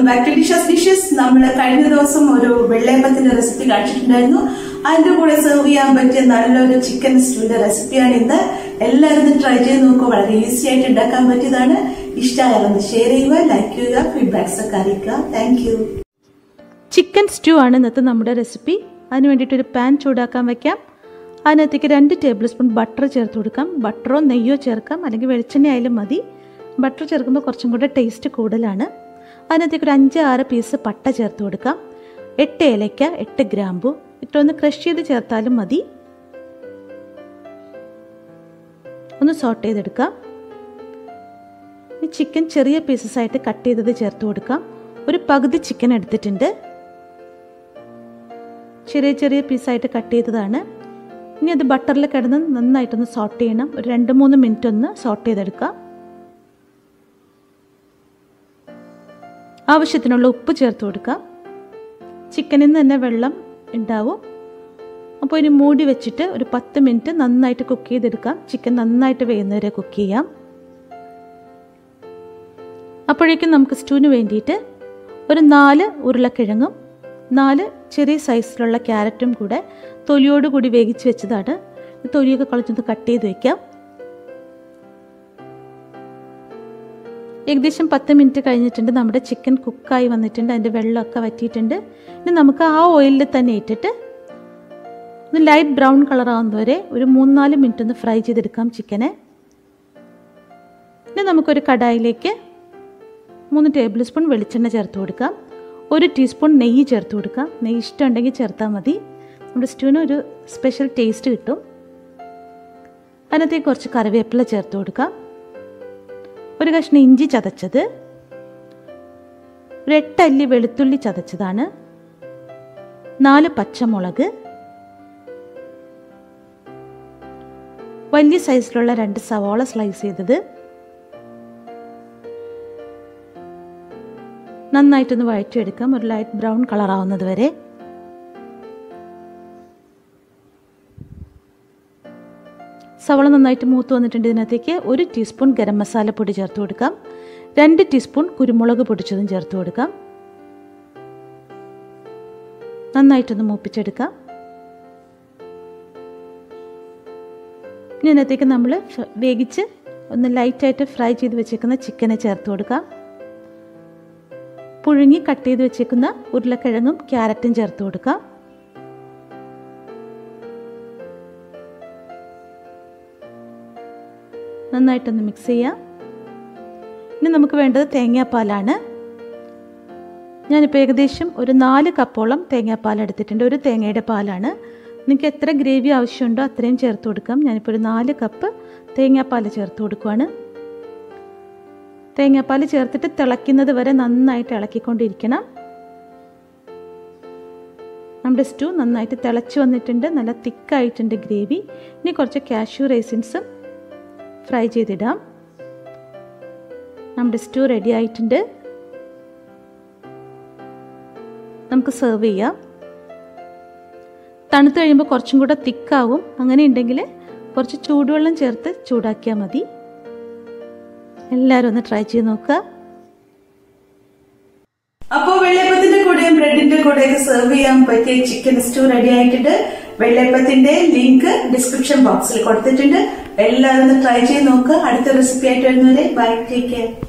back to dishes dishes നമ്മൾ കഴിഞ്ഞ ദിവസം ഒരു വെള്ളയപ്പത്തിന്റെ റെസിപ്പി കാണിച്ചിട്ടുണ്ടായിരുന്നു അതിന്റെ കൂടെ സെർവ് ചെയ്യാൻ പറ്റിയ നല്ലൊരു ചിക്കൻ സ്റ്റൂവിന്റെ റെസിപ്പിയാണ് ഇന്ന് എല്ലാവരും ഇത് ട്രൈ ചെയ്ത് നോക്കുക വളരെ ഈസി ആയിട്ട് ഉണ്ടാക്കാൻ പറ്റിയതാണ് ഇഷ്ടമായാലൊന്ന് ഷെയർ ചെയ്യുക ലൈക്ക് ചെയ്യുക ഫീഡ്ബാക്സ് ഒക്കെ അറിയിക്കുക താങ്ക് യു ചിക്കൻ സ്റ്റൂ ആണ് ഇന്നത്തെ നമ്മുടെ റെസിപ്പി അതിന് വേണ്ടിയിട്ട് ഒരു പാൻ ചൂടാക്കാൻ വെക്കാം അതിനകത്തേക്ക് രണ്ട് ടേബിൾ സ്പൂൺ ബട്ടർ ചേർത്ത് കൊടുക്കാം ബട്ടറോ നെയ്യോ ചേർക്കാം അല്ലെങ്കിൽ വെളിച്ചെണ്ണ ആയാലും മതി ബട്ടർ ചേർക്കുമ്പോൾ കുറച്ചും കൂടെ ടേസ്റ്റ് കൂടുതലാണ് അതിനകത്തേക്ക് ഒരു അഞ്ച് ആറ് പീസ് പട്ട ചേർത്ത് കൊടുക്കാം എട്ട് ഏലയ്ക്ക എട്ട് ഗ്രാമ്പു ഇട്ടൊന്ന് ക്രഷ് ചെയ്ത് ചേർത്താലും മതി ഒന്ന് സോട്ട് ചെയ്തെടുക്കാം ഈ ചിക്കൻ ചെറിയ പീസസ് ആയിട്ട് കട്ട് ചെയ്തത് ചേർത്ത് കൊടുക്കാം ഒരു പകുതി ചിക്കൻ എടുത്തിട്ടുണ്ട് ചെറിയ ചെറിയ പീസായിട്ട് കട്ട് ചെയ്തതാണ് ഇനി അത് ബട്ടറിൽ കിടന്ന് നന്നായിട്ടൊന്ന് സോട്ട് ചെയ്യണം ഒരു രണ്ട് മൂന്ന് മിനിറ്റ് ഒന്ന് സോട്ട് ചെയ്തെടുക്കാം ആവശ്യത്തിനുള്ള ഉപ്പ് ചേർത്ത് കൊടുക്കാം ചിക്കനിൽ നിന്ന് തന്നെ വെള്ളം ഉണ്ടാവും അപ്പോൾ ഇനി മൂടി വെച്ചിട്ട് ഒരു പത്ത് മിനിറ്റ് നന്നായിട്ട് കുക്ക് ചെയ്തെടുക്കാം ചിക്കൻ നന്നായിട്ട് വേകുന്നവരെ കുക്ക് ചെയ്യാം അപ്പോഴേക്കും നമുക്ക് സ്റ്റൂവിന് വേണ്ടിയിട്ട് ഒരു നാല് ഉരുളക്കിഴങ്ങും നാല് ചെറിയ സൈസിലുള്ള ക്യാരറ്റും കൂടെ തൊലിയോട് കൂടി വേവിച്ച് വെച്ചതാണ് തൊലിയൊക്കെ കളഞ്ഞൊന്ന് കട്ട് ചെയ്ത് വെക്കാം ഏകദേശം പത്ത് മിനിറ്റ് കഴിഞ്ഞിട്ടുണ്ട് നമ്മുടെ ചിക്കൻ കുക്കായി വന്നിട്ടുണ്ട് അതിൻ്റെ വെള്ളമൊക്കെ വറ്റിയിട്ടുണ്ട് ഇനി നമുക്ക് ആ ഓയിലിൽ തന്നെ ഇട്ടിട്ട് ഒന്ന് ലൈറ്റ് ബ്രൗൺ കളർ ആവുന്നവരെ ഒരു മൂന്നാല് മിനിറ്റ് ഒന്ന് ഫ്രൈ ചെയ്തെടുക്കാം ചിക്കനെ ഇനി നമുക്കൊരു കടായിലേക്ക് മൂന്ന് ടേബിൾ സ്പൂൺ വെളിച്ചെണ്ണ ചേർത്ത് കൊടുക്കാം ഒരു ടീസ്പൂൺ നെയ്യ് ചേർത്ത് കൊടുക്കാം നെയ്യ് ഇഷ്ടമുണ്ടെങ്കിൽ ചേർത്താൽ മതി നമ്മുടെ സ്റ്റൂവിന് ഒരു സ്പെഷ്യൽ ടേസ്റ്റ് കിട്ടും അതിനകത്തേക്ക് കുറച്ച് കറിവേപ്പില ചേർത്ത് കൊടുക്കാം ഒരു കഷ്ണം ഇഞ്ചി ചതച്ചത് ഒരു എട്ടല്ലി വെളുത്തുള്ളി ചതച്ചതാണ് നാല് പച്ചമുളക് വലിയ സൈസിലുള്ള രണ്ട് സവാള സ്ലൈസ് ചെയ്തത് നന്നായിട്ടൊന്ന് വഴറ്റിയെടുക്കാം ഒരു ലൈറ്റ് ബ്രൗൺ കളർ ആവുന്നത് വരെ സവള നന്നായിട്ട് മൂത്ത് വന്നിട്ടുണ്ട് ഇതിനകത്തേക്ക് ഒരു ടീസ്പൂൺ ഗരം മസാല പൊടി ചേർത്ത് കൊടുക്കാം രണ്ട് ടീസ്പൂൺ കുരുമുളക് പൊടിച്ചതും ചേർത്ത് കൊടുക്കാം നന്നായിട്ടൊന്ന് മൂപ്പിച്ചെടുക്കാം ഇനി ഇതിനകത്തേക്ക് നമ്മൾ വേവിച്ച് ഒന്ന് ലൈറ്റായിട്ട് ഫ്രൈ ചെയ്ത് വെച്ചേക്കുന്ന ചിക്കനെ ചേർത്ത് കൊടുക്കാം പുഴുങ്ങി കട്ട് ചെയ്ത് വെച്ചേക്കുന്ന ഉരുളക്കിഴങ്ങും ക്യാരറ്റും ചേർത്ത് കൊടുക്കാം നന്നായിട്ടൊന്ന് മിക്സ് ചെയ്യാം ഇനി നമുക്ക് വേണ്ടത് തേങ്ങാപ്പാലാണ് ഞാനിപ്പോൾ ഏകദേശം ഒരു നാല് കപ്പോളം തേങ്ങാപ്പാൽ എടുത്തിട്ടുണ്ട് ഒരു തേങ്ങയുടെ പാലാണ് നിങ്ങൾക്ക് എത്ര ഗ്രേവി ആവശ്യമുണ്ടോ അത്രയും ചേർത്ത് കൊടുക്കാം ഞാനിപ്പോൾ ഒരു നാല് കപ്പ് തേങ്ങാപ്പാൽ ചേർത്ത് കൊടുക്കുവാണ് തേങ്ങാപ്പാൽ ചേർത്തിട്ട് തിളയ്ക്കുന്നത് വരെ നന്നായിട്ട് ഇളക്കിക്കൊണ്ടിരിക്കണം നമ്മുടെ സ്റ്റൂ നന്നായിട്ട് തിളച്ച് വന്നിട്ടുണ്ട് നല്ല തിക്കായിട്ടുണ്ട് ഗ്രേവി ഇനി കുറച്ച് കാഷ്യൂ റൈസിൻസും ഫ്രൈ ചെയ്തിടാം നമ്മുടെ സ്റ്റൂ റെഡി ആയിട്ടുണ്ട് നമുക്ക് സെർവ് ചെയ്യാം തണുത്ത് കഴിയുമ്പോൾ കുറച്ചും കൂടെ തിക്കാവും അങ്ങനെ ഉണ്ടെങ്കിൽ കുറച്ച് ചൂടുവെള്ളം ചേർത്ത് ചൂടാക്കിയാൽ മതി എല്ലാവരും ഒന്ന് ട്രൈ ചെയ്ത് നോക്കുക അപ്പോ വെള്ളയപ്പത്തിന്റെ കൂടെയും ബ്രെഡിന്റെ കൂടെയൊക്കെ സെർവ് ചെയ്യാൻ പറ്റിയ ചിക്കൻ സ്റ്റൂ റെഡി ആയിട്ടുണ്ട് വെള്ളയപ്പത്തിന്റെ ലിങ്ക് ഡിസ്ക്രിപ്ഷൻ ബോക്സിൽ കൊടുത്തിട്ടുണ്ട് എല്ലാവരും ഒന്ന് ട്രൈ ചെയ്ത് നോക്കുക അടുത്ത റെസിപ്പി ആയിട്ട് വരുന്നവരെ ബൈ ടേക്ക് കെയർ